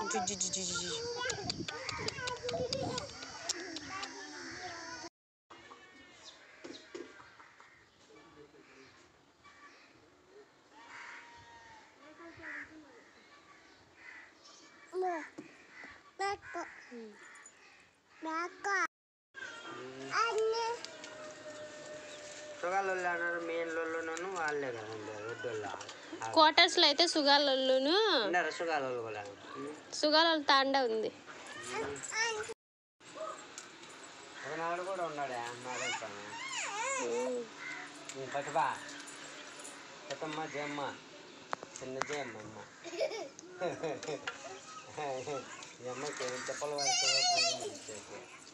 జుజ్జు జుజ్జు జుజ్జు నాకు నాకు అన్నీ సుగాలు అన్నారు మెయిన్ లోను వాళ్ళే కదండి రెడ్డోళ్ళ క్వార్టర్స్ లో అయితే సుగాలలోను ఉన్నారు సుగాలు కూడా సుగాల తాండ ఉంది ఒకనాడు కూడా ఉన్నాడే నాగేశ్వరం పట్టుబా పెద్దమ్మ జయమ్మ చిన్న జయమ్మ అమ్మ ఈ అమ్మకి చెప్పలు వాడుతుంది